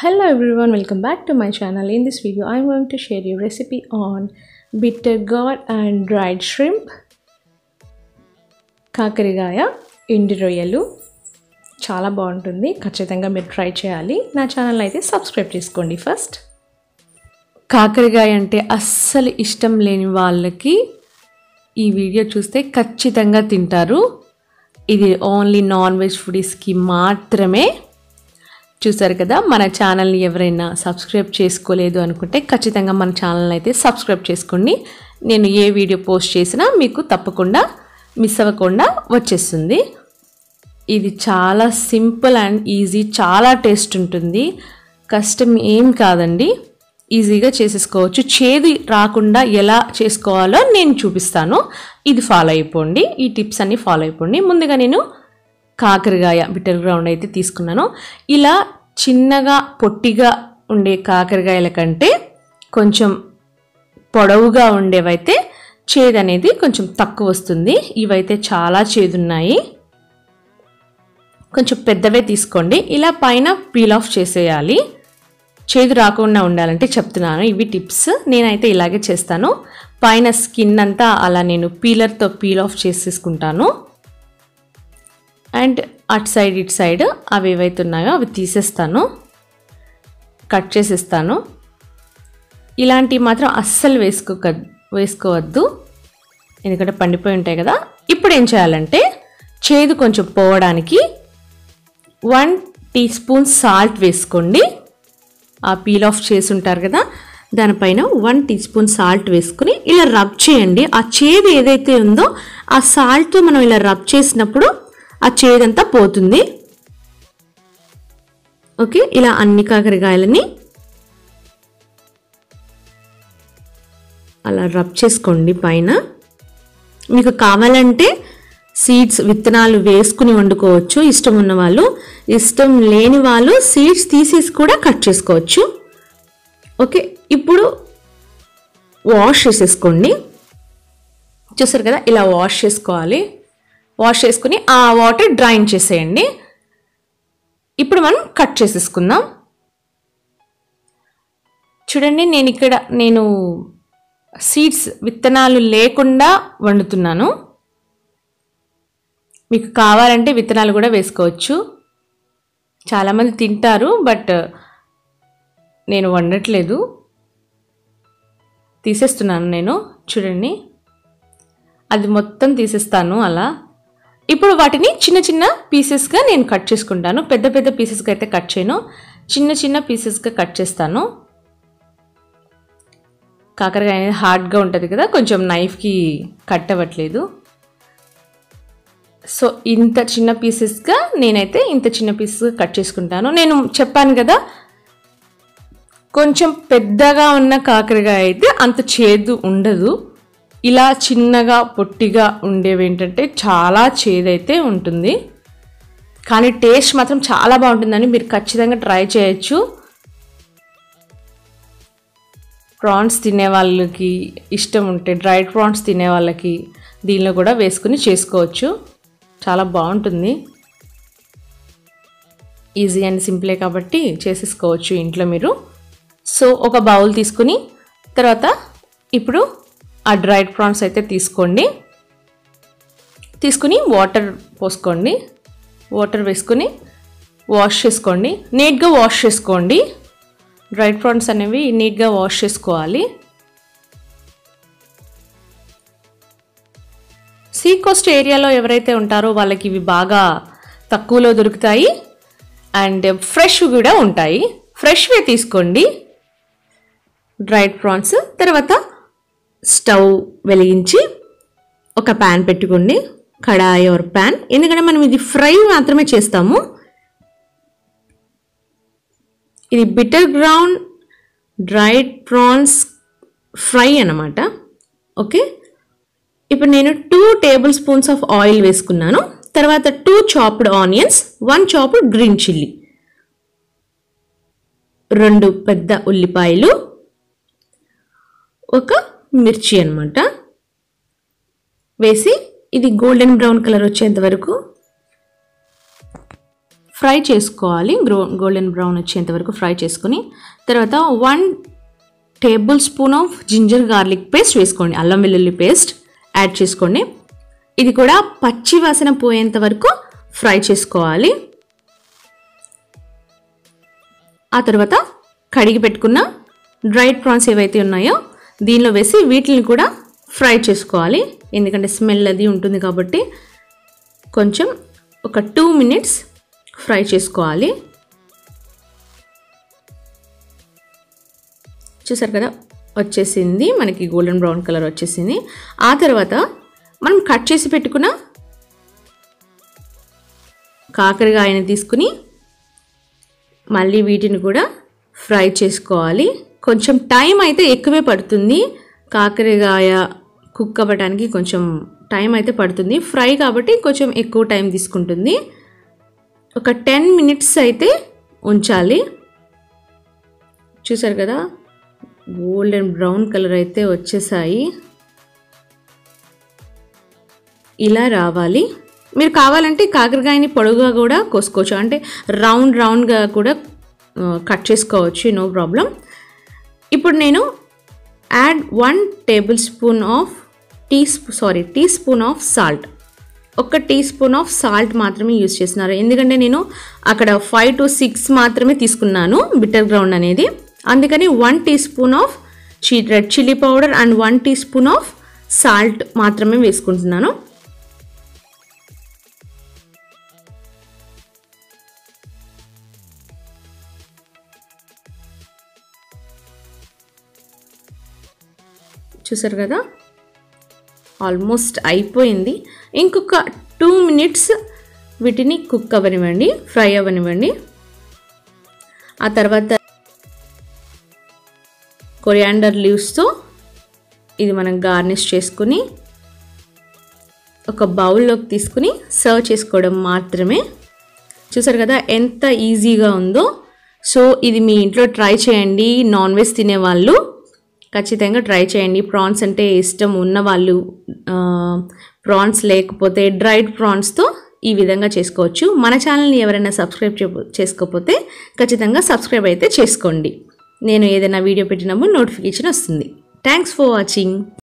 Hello everyone, welcome back to my channel. In this video, I'm going to share you recipe on bitter gourd and dried shrimp, కాకరకాయ ఎండు రొయ్యలు చాలా బాగుంటుంది ఖచ్చితంగా మీరు try చేయాలి నా ఛానల్ అయితే సబ్స్క్రైబ్ చేసుకోండి ఫస్ట్ కాకరకాయ అంటే అస్సలు ఇష్టం లేని వాళ్ళకి ఈ వీడియో చూస్తే ఖచ్చితంగా తింటారు ఇది ఓన్లీ నాన్ వెజ్ ఫుడీస్కి మాత్రమే చూసారు కదా మన ఛానల్ని ఎవరైనా సబ్స్క్రైబ్ చేసుకోలేదు అనుకుంటే ఖచ్చితంగా మన ఛానల్ని అయితే సబ్స్క్రైబ్ చేసుకోండి నేను ఏ వీడియో పోస్ట్ చేసినా మీకు తప్పకుండా మిస్ అవ్వకుండా వచ్చేస్తుంది ఇది చాలా సింపుల్ అండ్ ఈజీ చాలా టేస్ట్ ఉంటుంది కష్టం ఏం కాదండి ఈజీగా చేసేసుకోవచ్చు చేదు రాకుండా ఎలా చేసుకోవాలో నేను చూపిస్తాను ఇది ఫాలో అయిపోండి ఈ టిప్స్ అన్ని ఫాలో అయిపోండి ముందుగా నేను కాకరకాయ బిటర్ గ్రౌండ్ అయితే తీసుకున్నాను ఇలా చిన్నగా పొట్టిగా ఉండే కాకరకాయల కంటే కొంచెం పొడవుగా ఉండేవైతే చేదు అనేది కొంచెం తక్కువ వస్తుంది ఇవైతే చాలా చేదున్నాయి కొంచెం పెద్దవే తీసుకోండి ఇలా పైన పీల్ ఆఫ్ చేసేయాలి చేదు రాకుండా ఉండాలంటే చెప్తున్నాను ఇవి టిప్స్ నేనైతే ఇలాగే చేస్తాను పైన స్కిన్ అంతా అలా నేను పీలర్తో పీల్ ఆఫ్ చేసేసుకుంటాను అండ్ అటు సైడ్ ఇటు సైడ్ అవి ఏవైతే ఉన్నాయో అవి తీసేస్తాను కట్ చేసేస్తాను ఇలాంటివి మాత్రం అస్సలు వేసుకోక వేసుకోవద్దు ఎందుకంటే పండిపోయి ఉంటాయి కదా ఇప్పుడు ఏం చేయాలంటే చేదు కొంచెం పోవడానికి వన్ టీ స్పూన్ సాల్ట్ వేసుకోండి ఆ పీల్ ఆఫ్ చేసి ఉంటారు కదా దానిపైన వన్ టీ స్పూన్ సాల్ట్ వేసుకుని ఇలా రబ్ చేయండి ఆ చేదు ఏదైతే ఉందో ఆ సాల్ట్ మనం ఇలా రబ్ చేసినప్పుడు ఆ చేదంతా పోతుంది ఓకే ఇలా అన్ని కాకరకాయలని అలా రబ్ చేసుకోండి పైన మీకు కావాలంటే సీడ్స్ విత్తనాలు వేసుకుని వండుకోవచ్చు ఇష్టం ఉన్న వాళ్ళు ఇష్టం లేని వాళ్ళు సీడ్స్ తీసేసి కూడా కట్ చేసుకోవచ్చు ఓకే ఇప్పుడు వాష్ చేసేసుకోండి చూసారు కదా ఇలా వాష్ చేసుకోవాలి వాష్ చేసుకుని ఆ వాటర్ డ్రైన్ చేసేయండి ఇప్పుడు మనం కట్ చేసేసుకుందాం చూడండి నేను ఇక్కడ నేను సీడ్స్ విత్తనాలు లేకుండా వండుతున్నాను మీకు కావాలంటే విత్తనాలు కూడా వేసుకోవచ్చు చాలామంది తింటారు బట్ నేను వండట్లేదు తీసేస్తున్నాను నేను చూడండి అది మొత్తం తీసేస్తాను అలా ఇప్పుడు వాటిని చిన్న చిన్న పీసెస్గా నేను కట్ చేసుకుంటాను పెద్ద పెద్ద పీసెస్గా అయితే కట్ చేయను చిన్న చిన్న పీసెస్గా కట్ చేస్తాను కాకరకాయ అనేది హార్డ్గా ఉంటుంది కదా కొంచెం నైఫ్కి కట్ అవ్వట్లేదు సో ఇంత చిన్న పీసెస్గా నేనైతే ఇంత చిన్న పీసెస్గా కట్ చేసుకుంటాను నేను చెప్పాను కదా కొంచెం పెద్దగా ఉన్న కాకరకాయ అయితే అంత చేదు ఉండదు ఇలా చిన్నగా పొట్టిగా ఉండేవి ఏంటంటే చాలా చేదైతే ఉంటుంది కానీ టేస్ట్ మాత్రం చాలా బాగుంటుందని మీరు ఖచ్చితంగా ట్రై చేయొచ్చు ప్రాన్స్ తినే వాళ్ళకి ఇష్టం ఉంటే డ్రైడ్ ప్రాన్స్ తినే వాళ్ళకి దీనిలో కూడా వేసుకుని చేసుకోవచ్చు చాలా బాగుంటుంది ఈజీ అండ్ సింపులే కాబట్టి చేసేసుకోవచ్చు ఇంట్లో మీరు సో ఒక బౌల్ తీసుకుని తర్వాత ఇప్పుడు ఆ డ్రైడ్ ప్రాన్స్ అయితే తీసుకోండి తీసుకుని వాటర్ పోసుకోండి వాటర్ వేసుకుని వాష్ చేసుకోండి నీట్గా వాష్ చేసుకోండి డ్రైడ్ ప్రాన్స్ అనేవి నీట్గా వాష్ చేసుకోవాలి సీ కోస్ట్ ఏరియాలో ఎవరైతే ఉంటారో వాళ్ళకి ఇవి బాగా తక్కువలో దొరుకుతాయి అండ్ ఫ్రెష్ కూడా ఉంటాయి ఫ్రెష్వే తీసుకోండి డ్రైడ్ ప్రాన్స్ తర్వాత స్టవ్ వెలిగించి ఒక ప్యాన్ పెట్టుకోండి కడాయి ఆర్ ప్యాన్ ఎందుకంటే మనం ఇది ఫ్రై మాత్రమే చేస్తాము ఇది bitter gourd dried prawns fry అనమాట ఓకే ఇప్పుడు నేను two tablespoons of oil వేసుకున్నాను తర్వాత two chopped onions one chopped green chilli రెండు పెద్ద ఉల్లిపాయలు ఒక మిర్చి అనమాట వేసి ఇది గోల్డెన్ బ్రౌన్ కలర్ వచ్చేంత వరకు ఫ్రై చేసుకోవాలి గ్రో గోల్డెన్ బ్రౌన్ వచ్చేంత వరకు ఫ్రై చేసుకుని తర్వాత one tablespoon of ginger garlic paste వేసుకోండి అల్లం వెల్లుల్లి పేస్ట్ యాడ్ చేసుకోండి ఇది కూడా పచ్చి వాసన పోయేంత వరకు ఫ్రై చేసుకోవాలి ఆ తర్వాత కడిగి పెట్టుకున్న డ్రైడ్ ప్రాన్స్ ఏవైతే ఉన్నాయో దీనిలో వేసి వీటిని కూడా ఫ్రై చేసుకోవాలి ఎందుకంటే స్మెల్ అది ఉంటుంది కాబట్టి కొంచెం ఒక టూ మినిట్స్ ఫ్రై చేసుకోవాలి చూసారు కదా వచ్చేసింది మనకి గోల్డెన్ బ్రౌన్ కలర్ వచ్చేసింది ఆ తర్వాత మనం కట్ చేసి పెట్టుకున్న కాకరకాయని తీసుకుని మళ్ళీ వీటిని కూడా ఫ్రై చేసుకోవాలి కొంచెం టైం అయితే ఎక్కువే పడుతుంది కాకరకాయ కుక్ అవ్వడానికి కొంచెం టైం అయితే పడుతుంది ఫ్రై కాబట్టి కొంచెం ఎక్కువ టైం తీసుకుంటుంది ఒక టెన్ మినిట్స్ అయితే ఉంచాలి చూసారు కదా గోల్డెన్ బ్రౌన్ కలర్ అయితే వచ్చేసాయి ఇలా రావాలి మీరు కావాలంటే కాకరకాయని పొడుగుగా కూడా కోసుకోవచ్చు అంటే రౌండ్ రౌండ్గా కూడా ఆ, కట్ చేసుకోవచ్చు నో ప్రాబ్లం ఇప్పుడు నేను add one tablespoon of teaspoon sorry teaspoon of salt ఒక టీ స్పూన్ ఆఫ్ సాల్ట్ మాత్రమే యూజ్ చేస్తున్నారు ఎందుకంటే నేను అక్కడ ఫైవ్ టు సిక్స్ మాత్రమే తీసుకున్నాను బిటర్ గ్రౌండ్ అనేది అందుకని వన్ టీ స్పూన్ ఆఫ్ చి red chilli powder and one teaspoon of salt మాత్రమే వేసుకుంటున్నాను చూసారు కదా ఆల్మోస్ట్ అయిపోయింది ఇంకొక టూ మినిట్స్ వీటిని కుక్ అవ్వనివ్వండి ఫ్రై అవ్వనివ్వండి ఆ తర్వాత కొరియాండర్ లీవ్స్తో ఇది మనం గార్నిష్ చేసుకుని ఒక బౌల్లోకి తీసుకుని సర్వ్ చేసుకోవడం మాత్రమే చూసారు కదా ఎంత ఈజీగా ఉందో సో ఇది మీ ఇంట్లో ట్రై చేయండి నాన్ వెజ్ తినేవాళ్ళు ఖచ్చితంగా ట్రై చేయండి ప్రాన్స్ అంటే ఇష్టం ఉన్నవాళ్ళు ప్రాన్స్ లేకపోతే డ్రైడ్ ప్రాన్స్తో ఈ విధంగా చేసుకోవచ్చు మన ఛానల్ని ఎవరైనా సబ్స్క్రైబ్ చే- చేసుకోకపోతే ఖచ్చితంగా సబ్స్క్రైబ్ అయితే చేసుకోండి నేను ఏదైనా వీడియో పెట్టినప్పుడు నోటిఫికేషన్ వస్తుంది థ్యాంక్స్ ఫర్ వాచింగ్